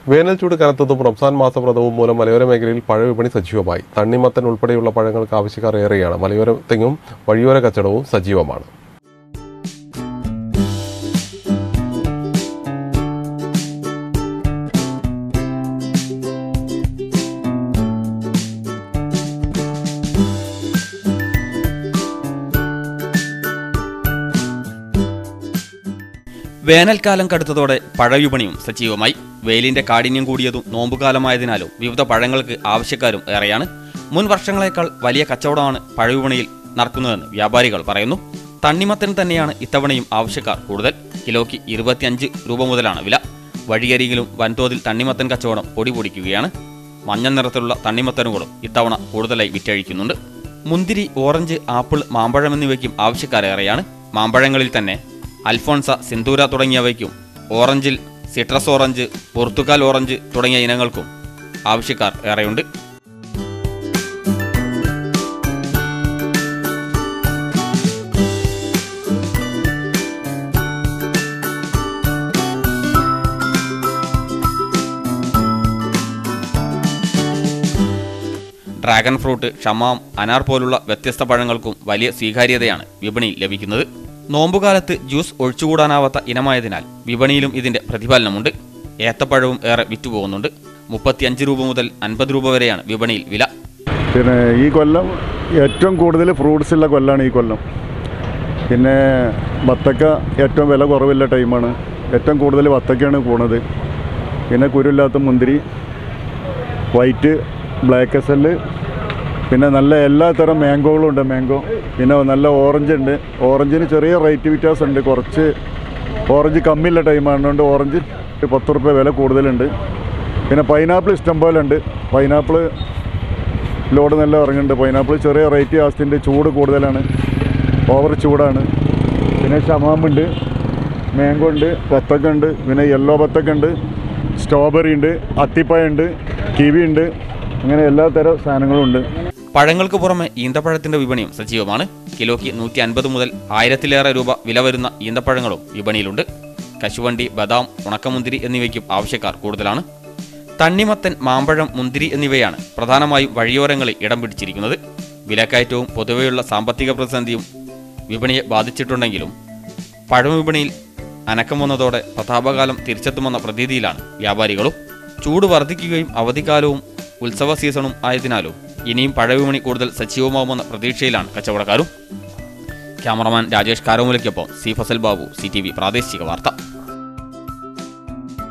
വേനൽ ചൂട് കനത്തതും റംസാൻ മാസവ്രതവും മൂലം മലയോര മേഖലയിൽ പഴവിപണി സജീവമായി തണ്ണിമത്തൻ ഉൾപ്പെടെയുള്ള പഴങ്ങൾക്ക് ആവശ്യക്കാർ ഏറെയാണ് മലയോര തെങ്ങും വഴിയോര കച്ചവടവും സജീവമാണ് വേനൽക്കാലം കടുത്തതോടെ പഴവിപണിയും സജീവമായി വെയിലിന്റെ കാഠിന്യം കൂടിയതും നോമ്പുകാലമായതിനാലും വിവിധ പഴങ്ങൾക്ക് ആവശ്യക്കാരും ഏറെയാണ് മുൻ വർഷങ്ങളേക്കാൾ വലിയ കച്ചവടമാണ് പഴവിപണിയിൽ നടക്കുന്നതെന്ന് വ്യാപാരികൾ പറയുന്നു തണ്ണിമത്തൻ തന്നെയാണ് ഇത്തവണയും ആവശ്യക്കാർ കൂടുതൽ കിലോയ്ക്ക് ഇരുപത്തിയഞ്ച് രൂപ മുതലാണ് വില വഴിയരികിലും വൻതോതിൽ തണ്ണിമത്തൻ കച്ചവടം പൊടി പൊടിക്കുകയാണ് മഞ്ഞ നിറത്തിലുള്ള തണ്ണിമത്തനുകളും ഇത്തവണ കൂടുതലായി വിറ്റഴിക്കുന്നുണ്ട് മുന്തിരി ഓറഞ്ച് ആപ്പിൾ മാമ്പഴം എന്നിവയ്ക്കും ആവശ്യക്കാരേറെയാണ് മാമ്പഴങ്ങളിൽ തന്നെ അൽഫോൺസ സിന്ദൂര തുടങ്ങിയവയ്ക്കും ഓറഞ്ചിൽ സിട്രസ് ഓറഞ്ച് പോർത്തുഗൽ ഓറഞ്ച് തുടങ്ങിയ ഇനങ്ങൾക്കും ആവശ്യക്കാർ ഏറെയുണ്ട് ഡ്രാഗൺ ഫ്രൂട്ട് ഷമാം അനാർ പോലുള്ള വ്യത്യസ്ത പഴങ്ങൾക്കും വലിയ സ്വീകാര്യതയാണ് വിപണിയിൽ ലഭിക്കുന്നത് നോമ്പുകാലത്ത് ജ്യൂസ് ഒഴിച്ചുകൂടാനാവാത്ത ഇനമായതിനാൽ വിപണിയിലും ഇതിന്റെ പ്രതിഫലനമുണ്ട് ഏത്തപ്പഴവും ഏറെ വിറ്റുപോകുന്നുണ്ട് മുപ്പത്തിയഞ്ച് രൂപ മുതൽ അൻപത് രൂപ വരെയാണ് വിപണിയിൽ വില പിന്നെ ഈ കൊല്ലം ഏറ്റവും കൂടുതൽ ഫ്രൂട്ട്സ് ഉള്ള കൊല്ലമാണ് ഈ കൊല്ലം പിന്നെ വത്തക്ക ഏറ്റവും വില കുറവില്ല ടൈമാണ് ഏറ്റവും കൂടുതൽ വത്തക്കയാണ് പോണത് പിന്നെ കുരുല്ലാത്ത മുന്തിരി വൈറ്റ് ബ്ലാക്ക് എസല് പിന്നെ നല്ല എല്ലാ തരം മാംഗോകളും ഉണ്ട് മാംഗോ പിന്നെ നല്ല ഓറഞ്ച് ഉണ്ട് ഓറഞ്ചിന് ചെറിയ റേറ്റ് വ്യത്യാസം ഉണ്ട് കുറച്ച് ഓറഞ്ച് കമ്മിയുള്ള ടൈമാണ് അതുകൊണ്ട് ഓറഞ്ച് പത്ത് റുപ്യ വില കൂടുതലുണ്ട് പിന്നെ പൈനാപ്പിൾ ഇഷ്ടം പോലെ ഉണ്ട് പൈനാപ്പിൾ ലോഡ് നല്ല ഇറങ്ങുന്നുണ്ട് പൈനാപ്പിൾ ചെറിയ റേറ്റ് ജാസ്തിൻ്റെ ചൂട് കൂടുതലാണ് ഓവർ ചൂടാണ് പിന്നെ ഷമാമുണ്ട് മാംഗോ ഉണ്ട് ബത്തക്ക ഉണ്ട് പിന്നെ യെല്ലോ ബത്തക്ക ഉണ്ട് സ്ട്രോബെറി ഉണ്ട് അത്തിപ്പഴം ഉണ്ട് കിവി ഉണ്ട് അങ്ങനെ എല്ലാ തരം സാധനങ്ങളും ഉണ്ട് പഴങ്ങൾക്ക് പുറമെ ഈന്തപ്പഴത്തിന്റെ വിപണിയും സജീവമാണ് കിലോയ്ക്ക് നൂറ്റി അൻപത് മുതൽ ആയിരത്തിലേറെ രൂപ വില വരുന്ന ഈന്തപ്പഴങ്ങളും വിപണിയിലുണ്ട് കശുവണ്ടി ബദാം ഉണക്കമുന്തിരി എന്നിവയ്ക്കും ആവശ്യക്കാർ കൂടുതലാണ് തണ്ണിമത്തൻ മാമ്പഴം മുന്തിരി എന്നിവയാണ് പ്രധാനമായും വഴിയോരങ്ങളിൽ ഇടം പിടിച്ചിരിക്കുന്നത് വിലക്കയറ്റവും പൊതുവെയുള്ള സാമ്പത്തിക പ്രതിസന്ധിയും വിപണിയെ ബാധിച്ചിട്ടുണ്ടെങ്കിലും പഴവിപണിയിൽ അനക്കം വന്നതോടെ പ്രതാപകാലം തിരിച്ചെത്തുമെന്ന പ്രതീതിയിലാണ് വ്യാപാരികളും ചൂട് വർദ്ധിക്കുകയും അവധിക്കാലവും ഉത്സവ സീസണും ആയതിനാലും ഇനിയും പഴവിപണി കൂടുതൽ സജീവമാവുമെന്ന പ്രതീക്ഷയിലാണ് കച്ചവടക്കാരും ക്യാമറമാൻ രാജേഷ് കാരോമുലയ്ക്കൊപ്പം C Fasal Babu C T V പ്രാദേശിക വാർത്ത